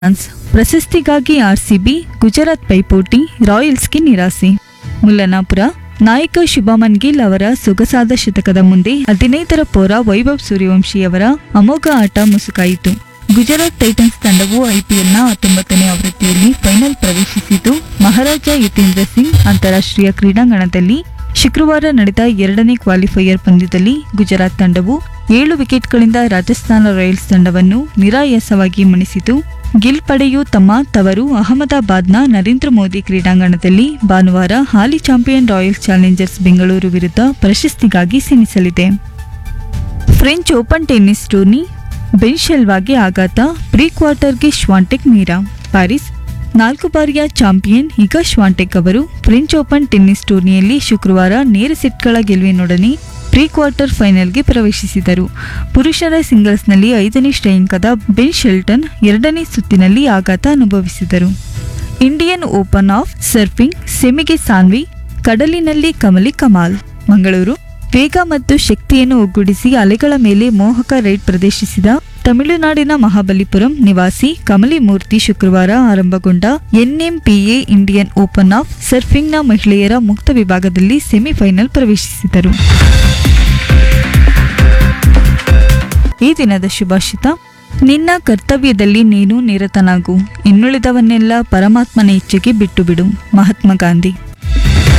France ಪ್ರಶಸ್ತಿಗಾಗಿ RCB Gujarat ಪೈಪೋಟಿ ರಾಯಲ್ಸ್ಗೆ ನಿರಾಸೆ ಮುಲ್ಲನಾಪುರ ನಾಯಕ ಶುಭಮನ್ ಗಿಲ್ ಅವರ ಸೊಗಸಾದ ಶತಕದ ಮುಂದೆ ಹದಿನೈದರ ಪೌರ ವೈಭವ್ ಸೂರ್ಯವಂಶಿಯವರ ಅಮೋಘ ಆಟ ಮುಸುಕಾಯಿತು ಗುಜರಾತ್ ಟೈಟನ್ಸ್ ತಂಡವು ಐಪಿಎಲ್ನ ಹತ್ತೊಂಬತ್ತನೇ ಆವೃತ್ತಿಯಲ್ಲಿ ಫೈನಲ್ ಪ್ರವೇಶಿಸಿತು ಮಹಾರಾಜ ಯತೀಂದ್ರ ಸಿಂಗ್ ಅಂತಾರಾಷ್ಟ್ರೀಯ ಕ್ರೀಡಾಂಗಣದಲ್ಲಿ ಶುಕ್ರವಾರ ನಡೆದ ಎರಡನೇ ಕ್ವಾಲಿಫೈಯರ್ ಪಂದ್ಯದಲ್ಲಿ ಗುಜರಾತ್ ತಂಡವು ಏಳು ವಿಕೆಟ್ಗಳಿಂದ ರಾಜಸ್ಥಾನ ರಾಯಲ್ಸ್ ತಂಡವನ್ನು ನಿರಾಯಾಸವಾಗಿ ಮಣಿಸಿತು ಗಿಲ್ ಪಡೆಯು ತಮ್ಮ ತವರು ಅಹಮದಾಬಾದ್ನ ನರೇಂದ್ರ ಮೋದಿ ಕ್ರೀಡಾಂಗಣದಲ್ಲಿ ಭಾನುವಾರ ಹಾಲಿ ಚಾಂಪಿಯನ್ ರಾಯಲ್ಸ್ ಚಾಲೆಂಜರ್ಸ್ ಬೆಂಗಳೂರು ವಿರುದ್ಧ ಪ್ರಶಸ್ತಿಗಾಗಿ ಸೆಣಸಲಿದೆ ಫ್ರೆಂಚ್ ಓಪನ್ ಟೆನ್ನಿಸ್ ಟೂರ್ನಿ ಬೆನ್ಶೆಲ್ವಾಗೆ ಆಘಾತ ಪ್ರೀ ಕ್ವಾರ್ಟರ್ಗೆ ಶ್ವಾಂಟೆಕ್ ಮೀರಾ ಪ್ಯಾರಿಸ್ ನಾಲ್ಕು ಬಾರಿಯ ಚಾಂಪಿಯನ್ ಈಗ ಶ್ವಾಂಟೆಕ್ ಅವರು ಫ್ರೆಂಚ್ ಓಪನ್ ಟೆನ್ನಿಸ್ ಟೂರ್ನಿಯಲ್ಲಿ ಶುಕ್ರವಾರ ನೇರ ಸೆಟ್ಗಳ ಗೆಲುವಿನೊಡನೆ ಪ್ರೀ ಕ್ವಾರ್ಟರ್ ಫೈನಲ್ಗೆ ಪ್ರವೇಶಿಸಿದರು ಪುರುಷರ ಸಿಂಗಲ್ಸ್ನಲ್ಲಿ ಐದನೇ ಶ್ರೇಯಾಂಕದ ಬೆನ್ ಶೆಲ್ಟನ್ ಎರಡನೇ ಸುತ್ತಿನಲ್ಲಿ ಆಘಾತ ಅನುಭವಿಸಿದರು ಇಂಡಿಯನ್ ಓಪನ್ ಆಫ್ ಸರ್ಫಿಂಗ್ ಸೆಮಿಗೆ ಸಾನ್ವಿ ಕಡಲಿನಲ್ಲಿ ಕಮಲಿ ಕಮಾಲ್ ಮಂಗಳೂರು ವೇಗ ಮತ್ತು ಶಕ್ತಿಯನ್ನು ಒಗ್ಗೂಡಿಸಿ ಅಲೆಗಳ ಮೇಲೆ ಮೋಹಕ ರೈಡ್ ಪ್ರದರ್ಶಿಸಿದ ತಮಿಳುನಾಡಿನ ಮಹಾಬಲಿಪುರಂ ನಿವಾಸಿ ಕಮಲಿ ಮೂರ್ತಿ ಶುಕ್ರವಾರ ಆರಂಭಗೊಂಡ ಎನ್ಎಂಪಿಎ ಇಂಡಿಯನ್ ಓಪನ್ ಆಫ್ ಸರ್ಫಿಂಗ್ನ ಮಹಿಳೆಯರ ಮುಕ್ತ ವಿಭಾಗದಲ್ಲಿ ಸೆಮಿಫೈನಲ್ ಪ್ರವೇಶಿಸಿದರು ಈ ದಿನದ ಶುಭಾಷಿತ ನಿನ್ನ ಕರ್ತವ್ಯದಲ್ಲಿ ನೀನು ನಿರತನಾಗು ಇನ್ನುಳಿದವನ್ನೆಲ್ಲ ಪರಮಾತ್ಮನ ಇಚ್ಛೆಗೆ ಬಿಟ್ಟು ಬಿಡು ಮಹಾತ್ಮ ಗಾಂಧಿ